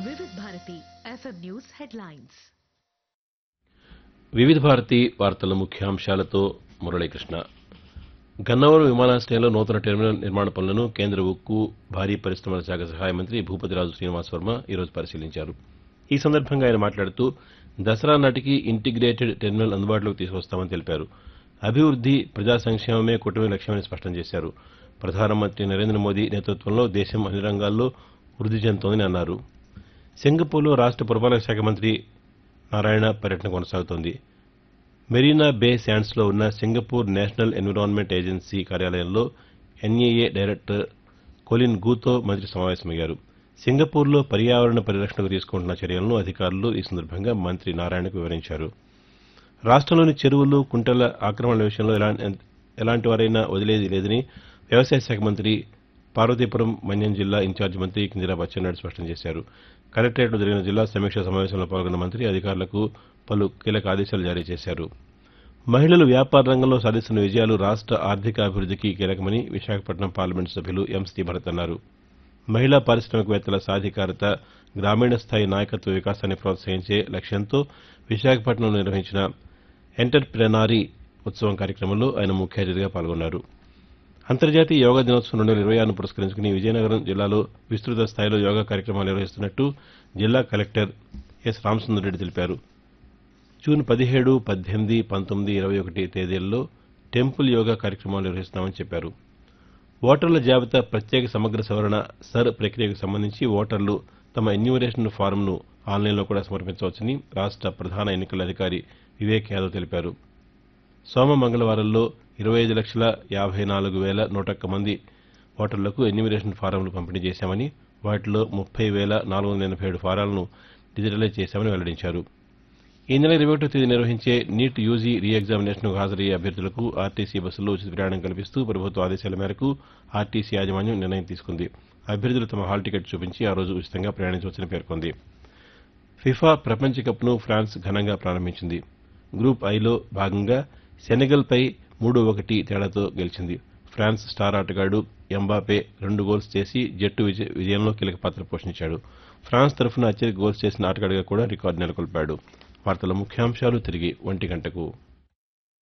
వివిధ Bharati FM news headlines వివిధ భారతి వార్తల ముఖ్యాంశాలతో మురళీకృష్ణ గన్నవరం విమానాశ్రయంలో నూతన టెర్మినల్ నిర్మాణ పనులను కేంద్ర ఉక్కు భారీ పరిశ్రమల శాఖ సహాయ మంత్రి భూపతిరాజు శ్రీనివాస్ వర్మ ఈరోజు పరిశీలించారు ఈ సందర్భంగా ఆయన మాట్లాడుతూ దసరా నాటికి ఇంటిగ్రేటెడ్ టెర్మినల్ అందుబాటులోకి తీసుకొస్తామని తెలిపారు అభివృద్ది ప్రజా సంక్షేమమే కూటమి లక్ష్యమని స్పష్టం చేశారు ప్రధానమంత్రి నరేంద్ర మోదీ నేతృత్వంలో దేశం అన్ని రంగాల్లో వృద్ధి చెందుతోందని అన్నారు సింగపూర్లో రాష్ట్ర పురపాలక శాఖ మంత్రి నారాయణ పర్యటన కొనసాగుతోంది మెరీనా బే శాండ్స్లో ఉన్న సింగపూర్ నేషనల్ ఎన్విరాన్మెంట్ ఏజెన్సీ కార్యాలయంలో ఎన్ఏఏ డైరెక్టర్ కొలిన్ గూతో మంత్రి సమావేశమయ్యారు సింగపూర్లో పర్యావరణ పరిరక్షణకు తీసుకుంటున్న చర్యలను అధికారులు ఈ సందర్భంగా మంత్రి నారాయణకు వివరించారు రాష్ట్రంలోని చెరువులు కుంటల ఆక్రమణల విషయంలో ఎలా- ఎలాంటి వారైనా వదిలేది లేదని వ్యవసాయ శాఖ మంత్రి పార్వతీపురం మన్యం జిల్లా ఇన్ఛార్జి మంత్రి కింజరా బచ్చెన్నాయుడు స్పష్టం చేశారు కలెక్టరేట్లో జరిగిన జిల్లా సమీక్షా సమావేశంలో పాల్గొన్న మంత్రి అధికారులకు పలు కీలక ఆదేశాలు జారీ చేశారు మహిళలు వ్యాపార రంగంలో సాధిస్తున్న విజయాలు రాష్ట్ర ఆర్థిక అభివృద్ధికి కీలకమని విశాఖపట్నం పార్లమెంటు సభ్యులు ఎం శ్రీభరత్ అన్నారు మహిళా పారిశ్రామికవేత్తల సాధికారత గ్రామీణ స్థాయి నాయకత్వ వికాసాన్ని ప్రోత్సహించే లక్ష్యంతో విశాఖపట్నంలో నిర్వహించిన ఎంటర్ప్రెనారీ ఉత్సవం కార్యక్రమంలో ఆయన ముఖ్య అతిథిగా పాల్గొన్నారు అంతర్జాతీయ యోగా దినోత్సవం రెండు వేల ఇరవై ఆరును పురస్కరించుకుని విజయనగరం జిల్లాలో విస్తృత స్థాయిలో యోగా కార్యక్రమాలు నిర్వహిస్తున్నట్టు జిల్లా కలెక్టర్ ఎస్ రామసుందర్రెడ్డి తెలిపారు జూన్ పదిహేడు పద్దెనిమిది పంతొమ్మిది ఇరవై ఒకటి తేదీల్లో టెంపుల్ యోగా కార్యక్రమాలు నిర్వహిస్తామని చెప్పారు ఓటర్ల జాబితా ప్రత్యేక సమగ్ర సవరణ సర్ ప్రక్రియకు సంబంధించి ఓటర్లు తమ ఎన్యూమరేషన్ ఫారంను ఆన్లైన్లో కూడా సమర్పించవచ్చని రాష్ట్ర ప్రధాన ఎన్నికల అధికారి వివేక్ యాదవ్ తెలిపారు సోమ మంగళవారంలో ఇరవై ఐదు లక్షల యాభై నాలుగు వేల నూట ఒక్క మంది ఓటర్లకు ఎన్యూమరేషన్ ఫారంలు పంపిణీ చేశామని వాటిలో ముప్పై వేల నాలుగు వందల ఎనభై ఏడు ఫారాలను డిజిటలైజ్ చేశామని వెల్లడించారు ఈ నెల ఇరవై ఒకటో తేదీ నిర్వహించే నీట్ యూజీ రీ ఎగ్జామినేషన్కు హాజరయ్యే అభ్యర్థులకు ఆర్టీసీ బస్సుల్లో ఉచిత ప్రయాణం కల్పిస్తూ ప్రభుత్వ ఆదేశాల మేరకు ఆర్టీసీ యాజమాన్యం నిర్ణయం తీసుకుంది అభ్యర్థులు తమ హాల్ టికెట్ చూపించి ఆ రోజు ఉచితంగా ప్రయాణించవచ్చని పేర్కొంది ఫిఫా ప్రపంచ కప్ను ఫ్రాన్స్ ఘనంగా ప్రారంభించింది గ్రూప్ ఐలో భాగంగా సెనెగల్పై మూడు ఒకటి తేడాతో గెలిచింది ఫ్రాన్స్ స్టార్ ఆటగాడు ఎంబాపే రెండు గోల్స్ చేసి జట్టు విజయ- విజయంలో కీలక పాత్ర పోషించాడు ఫ్రాన్స్ తరఫున అత్యధిక గోల్స్ చేసిన ఆటగాడిగా కూడా రికార్డు నెలకొల్పాడు వార్తల ముఖ్యాంశాలు తిరిగి ఒంటి గంటకు